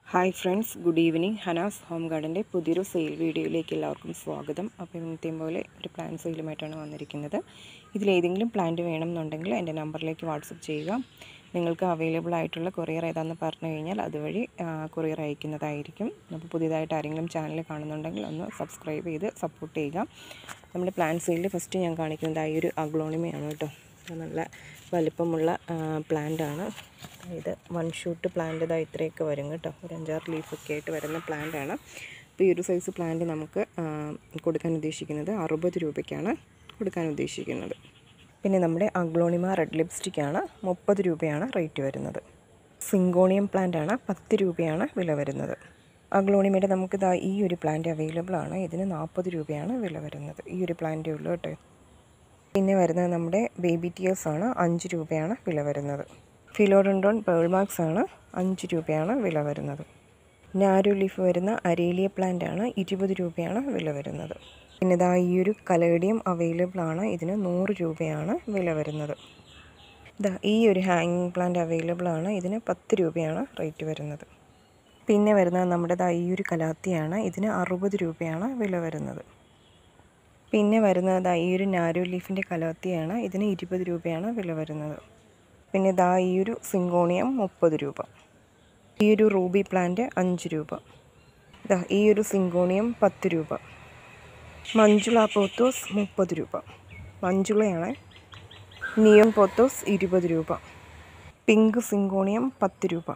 hi friends good evening Hanas home ഗാർഡൻ്റെ പുതിയൊരു sale വീഡിയോയിലേക്ക് എല്ലാവർക്കും സ്വാഗതം അപ്പോൾ ഇന്നത്തെയും പോലെ ഒരു പ്ലാൻ സെയിലുമായിട്ടാണ് വന്നിരിക്കുന്നത് ഇതിലേതെങ്കിലും പ്ലാന്റ് വേണമെന്നുണ്ടെങ്കിൽ എൻ്റെ നമ്പറിലേക്ക് വാട്സപ്പ് ചെയ്യുക നിങ്ങൾക്ക് അവൈലബിൾ ആയിട്ടുള്ള കൊറിയർ ഏതാണെന്ന് പറഞ്ഞു കഴിഞ്ഞാൽ അതുവഴി കൊറിയർ അയക്കുന്നതായിരിക്കും അപ്പോൾ പുതിയതായിട്ട് ആരെങ്കിലും ചാനൽ കാണുന്നുണ്ടെങ്കിൽ ഒന്ന് സബ്സ്ക്രൈബ് ചെയ്ത് സപ്പോർട്ട് ചെയ്യുക നമ്മുടെ പ്ലാൻ സെയിലിൽ ഫസ്റ്റ് ഞാൻ കാണിക്കുന്നത് ആ ഒരു അഗ്ലോണിമയാണ് കേട്ടോ നല്ല വലിപ്പമുള്ള പ്ലാന്റ് ആണ് ഇത് വൺ ഷൂട്ട് പ്ലാന്റ് ഇതാ ഇത്രയൊക്കെ വരും കേട്ടോ ഒരു അഞ്ചാറ് ലീഫൊക്കെ ആയിട്ട് വരുന്ന പ്ലാന്റ് ആണ് അപ്പോൾ ഈ ഒരു സൈസ് പ്ലാന്റ് നമുക്ക് കൊടുക്കാൻ ഉദ്ദേശിക്കുന്നത് അറുപത് രൂപയ്ക്കാണ് കൊടുക്കാൻ ഉദ്ദേശിക്കുന്നത് പിന്നെ നമ്മുടെ അഗ്ലോണിമ റെഡ് ലിപ്സ്റ്റിക് ആണ് മുപ്പത് രൂപയാണ് റേറ്റ് വരുന്നത് സിങ്കോണിയം പ്ലാന്റ് ആണ് പത്ത് രൂപയാണ് വില വരുന്നത് അഗ്ലോണിമയുടെ നമുക്ക് ഇതാ ഈ ഒരു പ്ലാന്റ് അവൈലബിൾ ആണ് ഇതിന് നാൽപ്പത് രൂപയാണ് വില വരുന്നത് ഈ ഒരു പ്ലാന്റേ ഉള്ളൂ കേട്ടോ പിന്നെ വരുന്നത് നമ്മുടെ ബേബി ടിയേഴ്സ് ആണ് അഞ്ച് രൂപയാണ് വില വരുന്നത് ഫിലോഡൻഡോൺ പേൾമാക്സ് ആണ് അഞ്ച് രൂപയാണ് വില വരുന്നത് നാരോ ലീഫ് വരുന്ന അരേലിയ പ്ലാന്റ് ആണ് ഇരുപത് രൂപയാണ് വില വരുന്നത് പിന്നെ ഇതാ ഈ ഒരു കലേഡിയം അവൈലബിൾ ആണ് ഇതിന് നൂറ് രൂപയാണ് വില വരുന്നത് ഇതാ ഈ ഒരു ഹാങ്ങിങ് പ്ലാന്റ് അവൈലബിൾ ആണ് ഇതിന് പത്ത് രൂപയാണ് റേറ്റ് വരുന്നത് പിന്നെ വരുന്നത് നമ്മുടെ ദാ ഈ ഒരു കലാത്തിയാണ് ഇതിന് അറുപത് രൂപയാണ് വില വരുന്നത് പിന്നെ വരുന്നത് ഈ ഒരു നാരോ ലീഫിൻ്റെ കലാത്തിയാണ് ഇതിന് ഇരുപത് രൂപയാണ് വില വരുന്നത് പിന്നെ ദാ ഈ ഒരു സിങ്കോണിയം മുപ്പത് രൂപ ഈ ഒരു റൂബി പ്ലാന്റ് അഞ്ച് രൂപ ദാ ഈ ഒരു സിങ്കോണിയം പത്ത് രൂപ മഞ്ജുള പോത്തോസ് മുപ്പത് രൂപ മഞ്ജുളയാണ് നിയം പോത്തോസ് ഇരുപത് രൂപ പിങ്ക് സിങ്കോണിയം പത്ത് രൂപ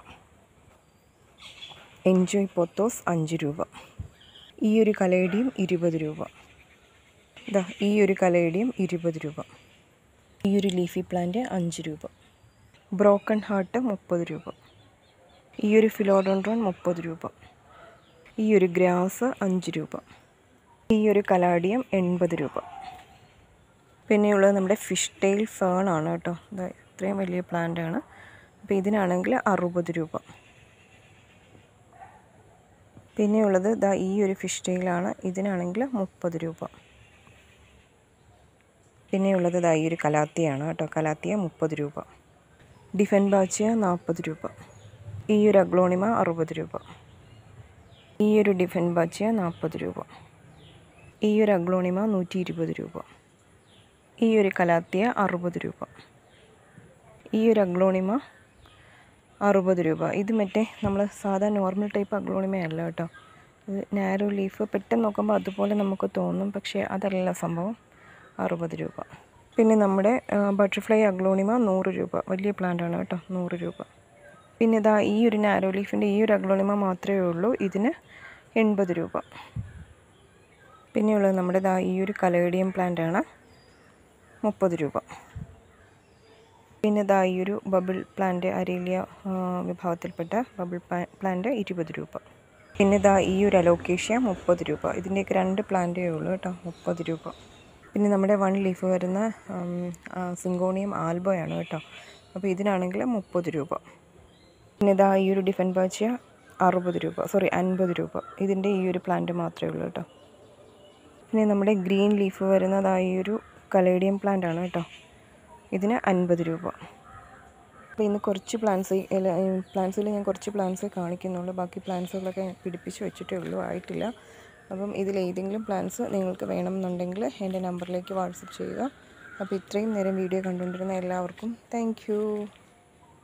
എൻജോയ് പോത്തോസ് അഞ്ച് രൂപ ഈ ഒരു കലേഡിയം ഇരുപത് രൂപ ഇതാ ഈ ഒരു കലേഡിയം ഇരുപത് രൂപ ഈ ഒരു ലീഫി പ്ലാന്റ് അഞ്ച് രൂപ ബ്രോക്കൺ ഹാർട്ട് മുപ്പത് രൂപ ഈ ഒരു ഫിലോഡോൺട്രോൺ മുപ്പത് രൂപ ഈ ഒരു ഗ്രാസ് അഞ്ച് രൂപ ഈ ഒരു കലാഡിയം എൺപത് രൂപ പിന്നെയുള്ളത് നമ്മുടെ ഫിഷ് ടെയിൽ ഫേൺ ആണ് കേട്ടോ ഇത് ഇത്രയും വലിയ പ്ലാന്റ് ആണ് അപ്പോൾ ഇതിനാണെങ്കിൽ അറുപത് രൂപ പിന്നെയുള്ളത് ഇതാ ഈ ഒരു ഫിഷ് ടെയിലാണ് ഇതിനാണെങ്കിൽ മുപ്പത് രൂപ പിന്നെയുള്ളത് ഇതാ ഈ ഒരു കലാത്തിയാണ് കേട്ടോ കലാത്തിയ മുപ്പത് രൂപ ഡിഫൻ ബാച്ചിയ നാൽപ്പത് രൂപ ഈ ഒരു അഗ്ലോണിമ അറുപത് രൂപ ഈ ഒരു ഡിഫൻ ബാച്ചിയ നാൽപ്പത് രൂപ ഈ ഒരു അഗ്ലോണിമ നൂറ്റി ഇരുപത് രൂപ ഈ ഒരു കലാത്തിയ അറുപത് രൂപ ഈ ഒരു അഗ്ലോണിമ അറുപത് രൂപ ഇത് മറ്റേ നമ്മൾ സാധാ നോർമൽ ടൈപ്പ് അഗ്ലോണിമയല്ല കേട്ടോ ഇത് നാരോ ലീഫ് പെട്ടെന്ന് നോക്കുമ്പോൾ അതുപോലെ നമുക്ക് തോന്നും പക്ഷേ അതല്ല സംഭവം അറുപത് രൂപ പിന്നെ നമ്മുടെ ബട്ടർഫ്ലൈ അഗ്ലോണിമ നൂറ് രൂപ വലിയ പ്ലാന്റ് ആണ് കേട്ടോ നൂറ് രൂപ പിന്നെ ഇതാ ഈ ഒരു നാരോ ലീഫിൻ്റെ ഈ ഒരു അഗ്ലോണിമ മാത്രമേ ഉള്ളൂ ഇതിന് എൺപത് രൂപ പിന്നെയുള്ളത് നമ്മുടെ ഇതാ ഈ ഒരു കലേഡിയം പ്ലാന്റ് ആണ് മുപ്പത് രൂപ പിന്നെ ഇതാ ഈ ഒരു ബബിൾ പ്ലാന്റ് അരേലിയ വിഭാഗത്തിൽപ്പെട്ട ബബിൾ പ്ലാന്റ് ഇരുപത് രൂപ പിന്നെ ഇതാ ഈ ഒരു അലോക്കേഷ്യ മുപ്പത് രൂപ ഇതിൻ്റെയൊക്കെ രണ്ട് പ്ലാന്റേ ഉള്ളൂ കേട്ടോ മുപ്പത് രൂപ പിന്നെ നമ്മുടെ വൺ ലീഫ് വരുന്ന സിങ്കോണിയം ആൽബോയാണ് കേട്ടോ അപ്പോൾ ഇതിനാണെങ്കിൽ മുപ്പത് രൂപ പിന്നെ ഇതാ ഈ ഒരു ഡിഫൻ ബാച്ചിയ അറുപത് രൂപ സോറി അൻപത് രൂപ ഇതിൻ്റെ ഈ ഒരു പ്ലാന്റ് മാത്രമേ ഉള്ളൂ കേട്ടോ പിന്നെ നമ്മുടെ ഗ്രീൻ ലീഫ് വരുന്നത് ആ ഈ ഒരു കലേഡിയം പ്ലാന്റ് ആണ് കേട്ടോ ഇതിന് അൻപത് രൂപ അപ്പോൾ ഇന്ന് കുറച്ച് പ്ലാന്റ്സ് പ്ലാന്റ്സിൽ ഞാൻ കുറച്ച് പ്ലാന്റ്സ് കാണിക്കുന്നുള്ളൂ ബാക്കി പ്ലാന്റ്സുകളൊക്കെ പിടിപ്പിച്ച് വെച്ചിട്ടേ ഉള്ളൂ ആയിട്ടില്ല അപ്പം ഇതിൽ ഏതെങ്കിലും പ്ലാൻസ് നിങ്ങൾക്ക് വേണമെന്നുണ്ടെങ്കിൽ എൻ്റെ നമ്പറിലേക്ക് വാട്സപ്പ് ചെയ്യുക അപ്പോൾ ഇത്രയും നേരം വീഡിയോ കണ്ടുകൊണ്ടിരുന്ന എല്ലാവർക്കും താങ്ക്